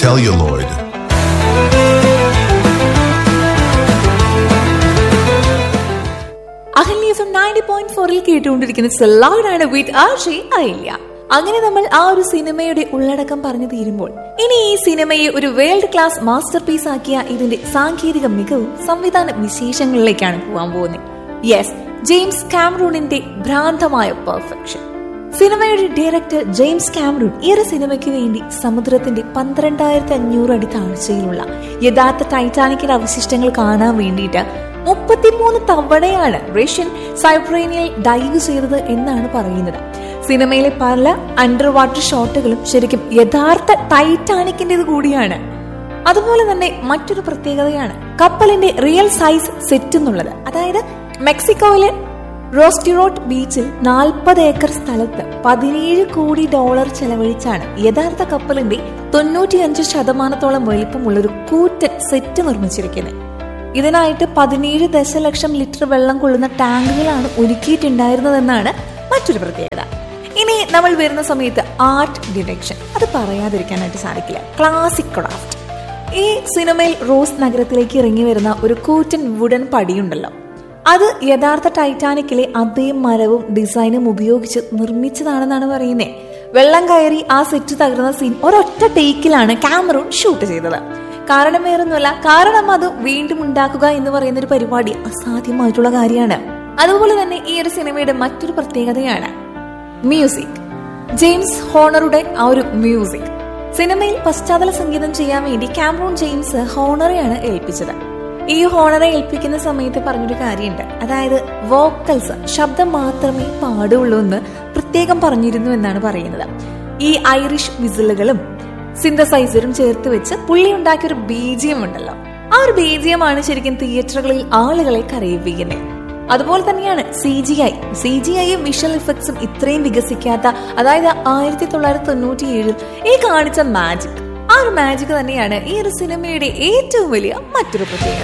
celluloid. Ahalya F ninety point ഫോറിൽ കേട്ടുകൊണ്ടിരിക്കുന്ന സെല്ലായിഡാണ് വിത്ത് ആർഷി അഹല്യ അങ്ങനെ നമ്മൾ ആ ഒരു സിനിമയുടെ ഉള്ളടക്കം പറഞ്ഞു തീരുമ്പോൾ ഇനി ഈ സിനിമയെ ഒരു വേൾഡ് ക്ലാസ് മാസ്റ്റർ പീസ് ആക്കിയ ഇതിന്റെ സാങ്കേതിക മികവും സംവിധാന വിശേഷങ്ങളിലേക്കാണ് പോകാൻ പോകുന്നത് യെസ് ജെയിംസ് കാമറൂണിന്റെ ഭ്രാന്തമായ പെർഫെക്ഷൻ സിനിമയുടെ ഡയറക്ടർ ജെയിംസ് കാമറൂൺ ഈ ഒരു സിനിമയ്ക്ക് വേണ്ടി സമുദ്രത്തിന്റെ പന്ത്രണ്ടായിരത്തി അഞ്ഞൂറ് അടി താഴ്ചയിലുള്ള യഥാർത്ഥ ടൈറ്റാനിക്കിന്റെ അവശിഷ്ടങ്ങൾ കാണാൻ വേണ്ടിയിട്ട് മുപ്പത്തിമൂന്ന് തവണയാണ് റഷ്യൻ സൈബ്രേനിയൽ ഡൈവ് ചെയ്തത് എന്നാണ് പറയുന്നത് സിനിമയിലെ പല അണ്ടർ വാട്ടർ ഷോട്ടുകളും ശരിക്കും യഥാർത്ഥ ടൈറ്റാനിക്കിന്റേത് കൂടിയാണ് അതുപോലെ തന്നെ മറ്റൊരു പ്രത്യേകതയാണ് കപ്പലിന്റെ റിയൽ സൈസ് സെറ്റ് എന്നുള്ളത് അതായത് മെക്സിക്കോയിലെ റോസ്റ്റിറോട്ട് ബീച്ചിൽ നാൽപ്പത് ഏക്കർ സ്ഥലത്ത് പതിനേഴ് കോടി ഡോളർ ചെലവഴിച്ചാണ് യഥാർത്ഥ കപ്പലിന്റെ തൊണ്ണൂറ്റിയഞ്ച് ശതമാനത്തോളം വലിപ്പമുള്ള ഒരു കൂറ്റൻ സെറ്റ് നിർമ്മിച്ചിരിക്കുന്നത് ഇതിനായിട്ട് പതിനേഴ് ദശലക്ഷം ലിറ്റർ വെള്ളം കൊള്ളുന്ന ടാങ്കുകളാണ് ഒരുക്കിയിട്ടുണ്ടായിരുന്നതെന്നാണ് മറ്റൊരു പ്രത്യേകത ഇനി നമ്മൾ വരുന്ന സമയത്ത് ആർട്ട് ഡിറക്ഷൻ അത് പറയാതിരിക്കാനായിട്ട് സാധിക്കില്ല ക്ലാസിക് ക്രാഫ്റ്റ് ഈ സിനിമയിൽ റോസ് നഗരത്തിലേക്ക് ഇറങ്ങി വരുന്ന ഒരു കൂറ്റൻ വുഡൻ പടിയുണ്ടല്ലോ അത് യഥാർത്ഥ ടൈറ്റാനിക്കിലെ അതേ മരവും ഡിസൈനും ഉപയോഗിച്ച് നിർമ്മിച്ചതാണെന്നാണ് പറയുന്നത് വെള്ളം കയറി ആ സെറ്റ് തകർന്ന സീൻ ഒരൊറ്റ ടേക്കിലാണ് ക്യാമറൂൺ ഷൂട്ട് ചെയ്തത് കാരണം വേറൊന്നുമല്ല കാരണം അത് വീണ്ടും ഉണ്ടാക്കുക എന്ന് പറയുന്ന ഒരു പരിപാടി അസാധ്യമായിട്ടുള്ള കാര്യമാണ് അതുപോലെ തന്നെ ഈ ഒരു സിനിമയുടെ മറ്റൊരു പ്രത്യേകതയാണ് മ്യൂസിക് ജെയിംസ് ഹോണറുടെ ആ ഒരു മ്യൂസിക് സിനിമയിൽ പശ്ചാത്തല സംഗീതം ചെയ്യാൻ വേണ്ടി കാമറൂൺ ജെയിംസ് ഹോണറെയാണ് ഏൽപ്പിച്ചത് ഈ ഹോണറെ ഏൽപ്പിക്കുന്ന സമയത്ത് പറഞ്ഞൊരു കാര്യമുണ്ട് അതായത് വോക്കൽസ് ശബ്ദം മാത്രമേ പാടുള്ളൂ എന്ന് പ്രത്യേകം പറഞ്ഞിരുന്നു എന്നാണ് പറയുന്നത് ഈ ഐറിഷ് വിസിലുകളും സിന്തസൈസറും ചേർത്ത് വെച്ച് പുള്ളി ഉണ്ടാക്കിയ ഒരു ബീജിയം ഉണ്ടല്ലോ ആ ഒരു ബീജിയമാണ് ശരിക്കും തിയേറ്ററുകളിൽ ആളുകളെ കരയിപ്പിക്കുന്നത് അതുപോലെ തന്നെയാണ് C G I C G ഐയും വിഷ്വൽ ഇഫക്ട്സും ഇത്രയും വികസിക്കാത്ത അതായത് ആയിരത്തി തൊള്ളായിരത്തി തൊണ്ണൂറ്റി ഏഴിൽ ഈ കാണിച്ച മാജിക് ആ ഒരു മാജിക് തന്നെയാണ് ഈ ഒരു സിനിമയുടെ ഏറ്റവും വലിയ മറ്റൊരു പ്രത്യേകത